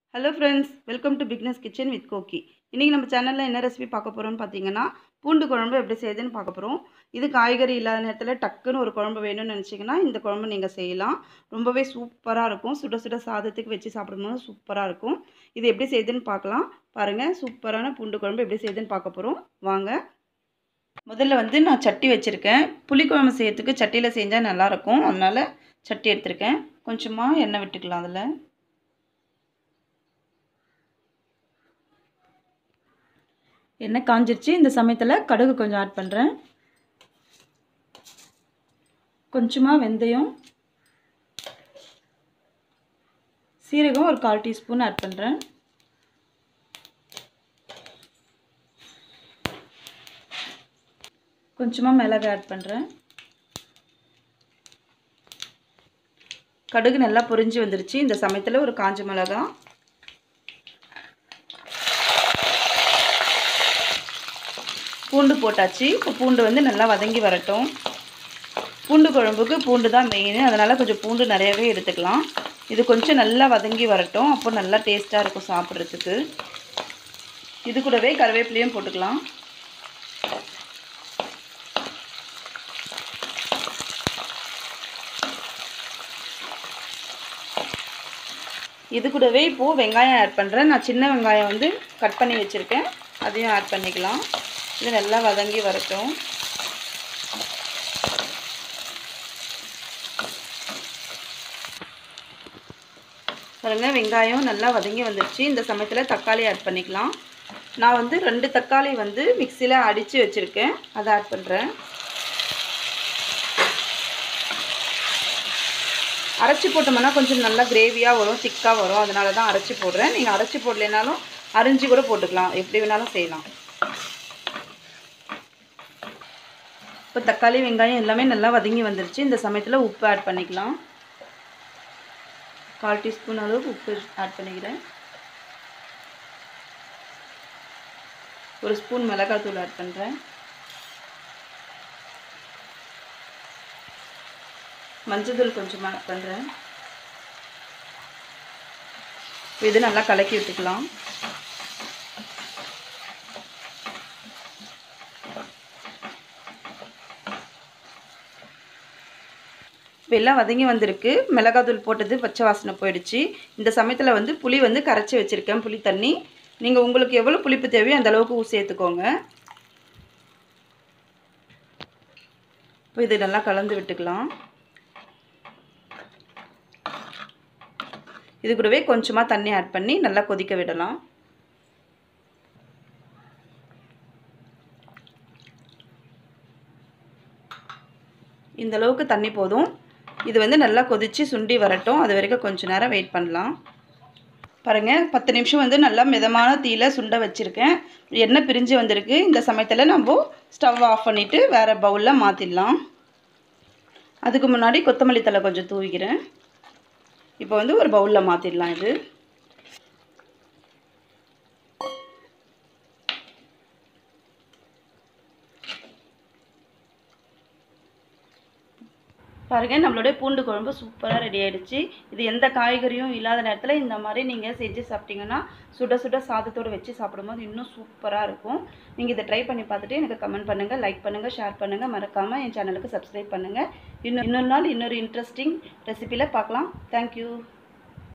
hello friends welcome to bigness kitchen with கோக்கி இன்றைக்கி நம்ம சேனலில் என்ன ரெசிபி பார்க்க போகிறோம்னு பார்த்தீங்கன்னா பூண்டு குழம்பு எப்படி செய்யுதுன்னு பார்க்க போகிறோம் இது காய்கறி இல்லாத நேரத்தில் டக்குன்னு ஒரு குழம்பு வேணும்னு நினச்சிங்கன்னா இந்த குழம்பு நீங்கள் செய்யலாம் ரொம்பவே சூப்பராக இருக்கும் சுட சுட சாதத்துக்கு வச்சு சாப்பிடும்போது சூப்பராக இருக்கும் இது எப்படி செய்யுதுன்னு பார்க்கலாம் பாருங்கள் சூப்பரான பூண்டு குழம்பு எப்படி செய்யுதுன்னு பார்க்க போகிறோம் வாங்க முதல்ல வந்து நான் சட்டி வச்சுருக்கேன் புளிக்குழம்பு செய்யறதுக்கு சட்டியில் செஞ்சால் நல்லாயிருக்கும் அதனால் சட்டி எடுத்திருக்கேன் கொஞ்சமாக எண்ணெய் விட்டுக்கலாம் அதில் எண்ணெய் காஞ்சிருச்சு இந்த சமயத்தில் கடுகு கொஞ்சம் ஆட் பண்ணுறேன் கொஞ்சமாக வெந்தயம் சீரகம் ஒரு கால் டீஸ்பூன் ஆட் பண்ணுறேன் கொஞ்சமாக மிளகு ஆட் பண்ணுறேன் கடுகு நல்லா பொரிஞ்சு வந்துருச்சு இந்த சமயத்தில் ஒரு காஞ்ச மிளகா பூண்டு போட்டாச்சு இப்போ பூண்டு வந்து நல்லா வதங்கி வரட்டும் பூண்டு குழம்புக்கு பூண்டு தான் மெயின் அதனால் கொஞ்சம் பூண்டு நிறையவே எடுத்துக்கலாம் இது கொஞ்சம் நல்லா வதங்கி வரட்டும் அப்போ நல்லா டேஸ்ட்டாக இருக்கும் சாப்பிட்றதுக்கு இது கூடவே கருவேப்பிலையும் போட்டுக்கலாம் இது கூடவே இப்போது வெங்காயம் ஆட் பண்ணுறேன் நான் சின்ன வெங்காயம் வந்து கட் பண்ணி வச்சுருக்கேன் அதையும் ஆட் பண்ணிக்கலாம் இது நல்லா வதங்கி வரட்டும் பாருங்கள் வெங்காயம் நல்லா வதங்கி வந்துடுச்சு இந்த சமயத்தில் தக்காளி ஆட் பண்ணிக்கலாம் நான் வந்து ரெண்டு தக்காளி வந்து மிக்சியில் அடித்து வச்சுருக்கேன் அதை ஆட் பண்ணுறேன் அரைச்சி போட்டோம்னா கொஞ்சம் நல்லா கிரேவியாக வரும் திக்காக வரும் அதனால தான் அரைச்சி போடுறேன் நீங்கள் அரைச்சி போடலைனாலும் அரிஞ்சு கூட போட்டுக்கலாம் எப்படி வேணாலும் செய்யலாம் இப்போ தக்காளி வெங்காயம் எல்லாமே நல்லா வதங்கி வந்துருச்சு இந்த சமயத்தில் உப்பு ஆட் பண்ணிக்கலாம் கால் டீஸ்பூன் அளவுக்கு உப்பு ஆட் பண்ணிக்கிறேன் ஒரு ஸ்பூன் மிளகாத்தூள் ஆட் பண்ணுறேன் மஞ்சள் கொஞ்சம் ஆட் பண்ணுறேன் இது நல்லா கலக்கி விட்டுக்கலாம் எல்லாம் வதங்கி வந்திருக்கு மிளகாத்தூள் போட்டது பச்சை வாசனை போயிடுச்சு இந்த சமயத்தில் வந்து புளி வந்து கரைச்சி வச்சுருக்கேன் புளி தண்ணி நீங்கள் உங்களுக்கு எவ்வளோ புளிப்பு தேவையோ அந்த அளவுக்கு சேர்த்துக்கோங்க இப்போ இது நல்லா கலந்து விட்டுக்கலாம் இது கூடவே கொஞ்சமாக தண்ணி ஆட் பண்ணி நல்லா கொதிக்க விடலாம் இந்த அளவுக்கு தண்ணி போதும் இது வந்து நல்லா கொதித்து சுண்டி வரட்டும் அது வரைக்கும் கொஞ்சம் நேரம் வெயிட் பண்ணலாம் பாருங்கள் பத்து நிமிஷம் வந்து நல்லா மிதமான தீயில் சுண்ட வச்சுருக்கேன் எண்ணெய் பிரிஞ்சு வந்திருக்கு இந்த சமயத்தில் நம்ம ஸ்டவ் ஆஃப் பண்ணிவிட்டு வேறு பவுலில் மாற்றிடலாம் அதுக்கு முன்னாடி கொத்தமல்லி தலை கொஞ்சம் தூவிக்கிறேன் இப்போ வந்து ஒரு பவுலில் மாற்றிடலாம் இது பாருங்கள் நம்மளுடைய பூண்டு குழம்பு சூப்பராக ரெடி ஆகிடுச்சு இது எந்த காய்கறியும் இல்லாத நேரத்தில் இந்த மாதிரி நீங்கள் செஞ்சு சாப்பிட்டீங்கன்னா சுட சுட சாதத்தோடு வச்சு சாப்பிடும்போது இன்னும் சூப்பராக இருக்கும் நீங்கள் இதை ட்ரை பண்ணி பார்த்துட்டு எனக்கு கமெண்ட் பண்ணுங்கள் லைக் பண்ணுங்கள் ஷேர் பண்ணுங்கள் மறக்காமல் என் சேனலுக்கு சப்ஸ்கிரைப் பண்ணுங்கள் இன்னும் இன்னொரு நாள் இன்னொரு இன்ட்ரெஸ்டிங் ரெசிப்பியில் பார்க்கலாம் தேங்க்யூ